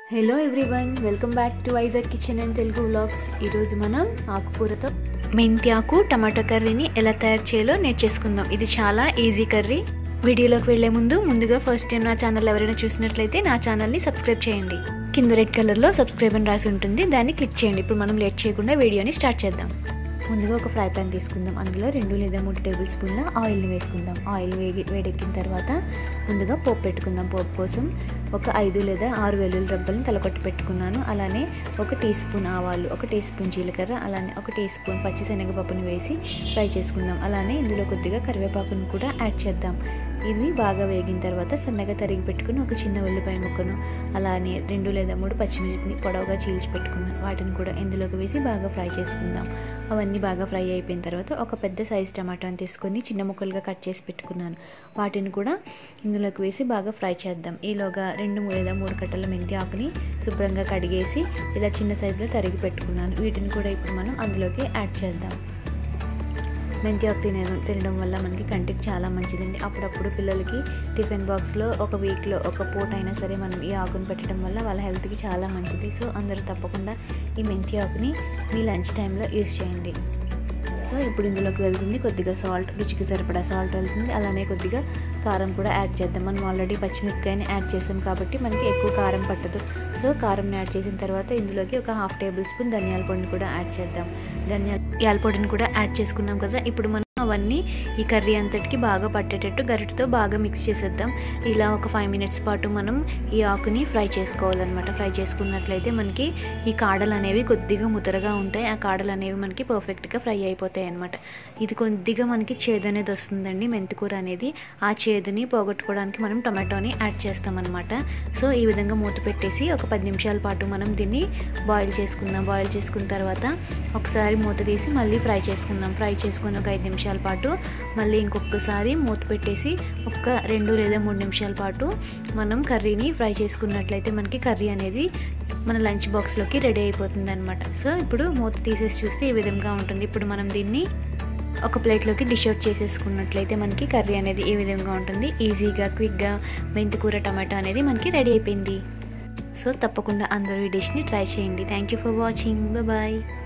hello everyone welcome back to Vizag kitchen and Telugu vlogs ఈరోజు మనం ఆకుకూరతో మెంతి ఆకు టమాటో కర్రీని ఎలా తయారు చేయాలో నేర్చేసుకుందాం ఇది చాలా ఈజీ కర్రీ వీడియోలోకి వెళ్లే ముందు ముందుగా ఫస్ట్ టైం నా ఛానల్ ఎవరైనా చూసినట్లయితే నా ఛానల్ని సబ్స్క్రైబ్ చేయండి కింద రెడ్ కలర్లో సబ్స్క్రైబ్ అని రాసి ఉంటుంది దాన్ని క్లిక్ చేయండి ఇప్పుడు మనం లేట్ చేయకుండా వీడియోని స్టార్ట్ చేద్దాం ముందుగా ఒక ఫ్రై ప్యాన్ తీసుకుందాం అందులో రెండు లేదా మూడు టేబుల్ స్పూన్ల ఆయిల్ని వేసుకుందాం ఆయిల్ వేగి వేడెక్కిన తర్వాత ముందుగా పోపు పెట్టుకుందాం పోపు కోసం ఒక ఐదు లేదా ఆరు వెల్లుల్లి రబ్బల్ని తలకొట్టి పెట్టుకున్నాను అలానే ఒక టీ స్పూన్ ఆవాలు ఒక టీ స్పూన్ జీలకర్ర అలానే ఒక టీ స్పూన్ పచ్చిశనగపప్పుని వేసి ఫ్రై చేసుకుందాం అలానే ఇందులో కొద్దిగా కరివేపాకును కూడా యాడ్ చేద్దాం ఇవి బాగా వేగిన తర్వాత సన్నగా తరిగి పెట్టుకుని ఒక చిన్న ఉల్లిపాయ ముక్కను అలానే రెండు లేదా మూడు పచ్చిమిర్చిని పొడవుగా చీల్చి పెట్టుకున్నాను వాటిని కూడా ఇందులోకి వేసి బాగా ఫ్రై చేసుకుందాం అవన్నీ బాగా ఫ్రై అయిపోయిన తర్వాత ఒక పెద్ద సైజ్ టమాటాని తీసుకొని చిన్న ముక్కలుగా కట్ చేసి పెట్టుకున్నాను వాటిని కూడా ఇందులోకి వేసి బాగా ఫ్రై చేద్దాం ఈలోగా రెండు లేదా మూడు కట్టల మెంతి ఆకుని శుభ్రంగా కడిగేసి ఇలా చిన్న సైజులో తరిగి పెట్టుకున్నాను వీటిని కూడా ఇప్పుడు మనం అందులోకి యాడ్ చేద్దాం మెంతి ఆకు తినడం తినడం వల్ల మనకి కంటికి చాలా మంచిదండి అప్పుడప్పుడు పిల్లలకి టిఫిన్ బాక్స్లో ఒక వీక్లో ఒక పూట అయినా సరే మనం ఈ ఆకుని పెట్టడం వల్ల వాళ్ళ హెల్త్కి చాలా మంచిది సో అందరూ తప్పకుండా ఈ మెంతి ఆకుని మీ లంచ్ టైంలో యూస్ చేయండి సో ఇప్పుడు ఇందులోకి వెళ్తుంది కొద్దిగా సాల్ట్ రుచికి సరిపడా సాల్ట్ వెళ్తుంది అలానే కొద్దిగా కారం కూడా యాడ్ చేద్దాం మనం ఆల్రెడీ పచ్చిమిరపకాయని యాడ్ చేసాం కాబట్టి మనకి ఎక్కువ కారం పట్టదు సో కారంని యాడ్ చేసిన తర్వాత ఇందులోకి ఒక హాఫ్ టేబుల్ స్పూన్ ధనియాల పొడిని కూడా యాడ్ చేద్దాం ధనియాల పొడిని కూడా యాడ్ చేసుకున్నాం కదా ఇప్పుడు మనం అవన్నీ ఈ కర్రీ అంతటికి బాగా పట్టేటట్టు గరిటతో బాగా మిక్స్ చేసేద్దాం ఇలా ఒక ఫైవ్ మినిట్స్ పాటు మనం ఈ ఆకుని ఫ్రై చేసుకోవాలన్నమాట ఫ్రై చేసుకున్నట్లయితే మనకి ఈ కాడలు అనేవి కొద్దిగా ముదరగా ఉంటాయి ఆ కాడలు అనేవి మనకి పర్ఫెక్ట్గా ఫ్రై అయిపోతాయి అనమాట ఇది కొద్దిగా మనకి చేదు అనేది వస్తుందండి మెంతికూర అనేది ఆ చేదుని పోగొట్టుకోవడానికి మనం టమాటోని యాడ్ చేస్తామన్నమాట సో ఈ విధంగా మూత పెట్టేసి ఒక పది నిమిషాల పాటు మనం దీన్ని బాయిల్ చేసుకుందాం బాయిల్ చేసుకున్న తర్వాత ఒకసారి మూత తీసి మళ్ళీ ఫ్రై చేసుకుందాం ఫ్రై చేసుకుని ఒక ఐదు నిమిషాల పాటు మళ్ళీ ఇంకొకసారి మూత పెట్టేసి ఒక రెండు లేదా మూడు నిమిషాల పాటు మనం కర్రీని ఫ్రై చేసుకున్నట్లయితే మనకి కర్రీ అనేది మన లంచ్ బాక్స్లోకి రెడీ అయిపోతుంది అనమాట సో ఇప్పుడు మూత తీసేసి చూస్తే ఈ విధంగా ఉంటుంది ఇప్పుడు మనం దీన్ని ఒక ప్లేట్లోకి డిష్ అవుట్ చేసేసుకున్నట్లయితే మనకి కర్రీ అనేది ఈ విధంగా ఉంటుంది ఈజీగా క్విక్గా మెంతికూర టమాటో అనేది మనకి రెడీ అయిపోయింది సో తప్పకుండా అందరూ ఈ డిష్ని ట్రై చేయండి thank you for watching bye